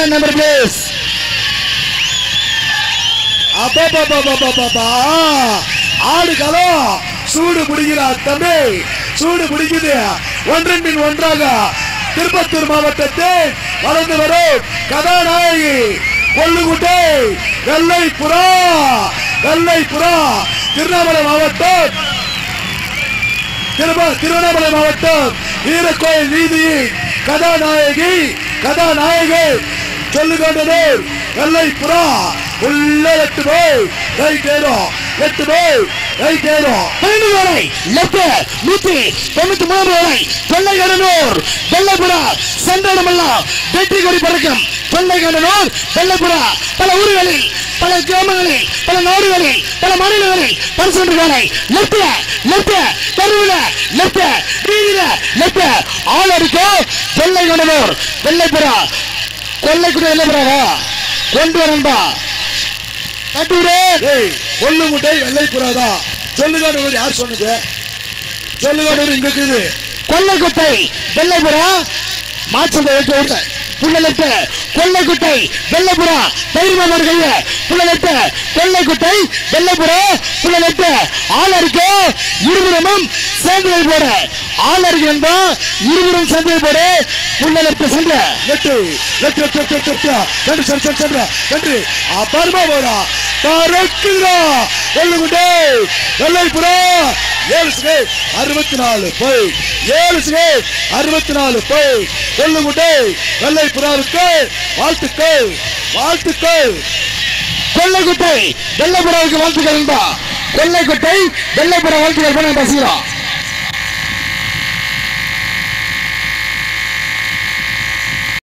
Second number place அப்பப்பப்பப்பப்பப்பா. ஆடு களம் சூடு பிடிக்கிறார் தம்பி சூடு பிடிக்குது ஒன்றின் பின் ஒன்றாக திருப்பத்தூர் மாவட்டத்தில் வளர்ந்து வரும் கதாநாயகி கொள்ளுகுட்டை வெள்ளை புறா வெள்ளை புறா திருவண்ணாமலை மாவட்டம் திரும திருவண்ணாமலை மாவட்டம் வீரக்கோயில் வீதியில் கதாநாயகி கதாநாயகி சொல்லுகின்றனர் வெள்ளை புறா உள்ள எட்டு போய் ரைட் ஏறும் எட்டு போய் ரைட் ஏறும் பன்னெண்டு வேலை லெப்ட் நூத்தி தொண்ணூத்தி மூணு வேலை தொல்லை கடனூர் வெள்ளைப்புறா சென்ற இடமெல்லாம் வெற்றி கொடி பறக்கும் தொல்லை கடனூர் வெள்ளைப்புறா பல ஊர்களில் பல கிராமங்களில் பல நாடுகளில் பல மாநிலங்களில் பரிசு வேலை லெப்ட் லெப்ட் தெருவில் லெப்ட் வீதியில லெப்ட் ஆள் அடிக்க தொல்லை கடனூர் வெள்ளைப்புறா கொல்லைக்குடி வெள்ளைப்புறாவா கொண்டு வரம்பா தட்டி விடு ஏய் கொள்ளு முட்டை வெள்ளை புறா தான் சொல்லுகாடு யார் சொன்னது சொல்லுகாடு இங்க இருக்குது கொல்லைக்குட்டை வெள்ளைப்புறா மாச்சந்த விட்டு புள்ளலெட்டு கொல்லைக்குட்டை வெள்ளைப்புறா தைரியமா கைய புள்ளலெட்டு கொல்லைக்குட்டை வெள்ளைப்புறா புள்ளலெட்டு ஆள் இருக்கு இருபுறமும் சேர்ந்து போட ஆள் இருக்கு என்பா இருபுறம் சேர்ந்து போட புள்ளலெட்டு சென்ற லெட்டு லெட்டு லெட்டு லெட்டு லெட்டு லெட்டு ரெண்டு சென்று சென்று சென்று ரெண்டு அப்பாருமா போடா பறக்குதா வெள்ளை முட்டை வெள்ளை புறா ஏழு சிகை அறுபத்தி நாலு போய் ஏழு சிகை அறுபத்தி நாலு போய் வெள்ளை முட்டை வெள்ளை புறாவுக்கு வாழ்த்துக்கள் வாழ்த்துக்கள் கொல்லைக்குட்டை வெள்ளைப்புறாவுக்கு வாழ்த்துக்கள் என்பா கொல்லைக்குட்டை வெள்ளைப்புறா வாழ்த்துக்கள் பண்ண பேசுகிறோம்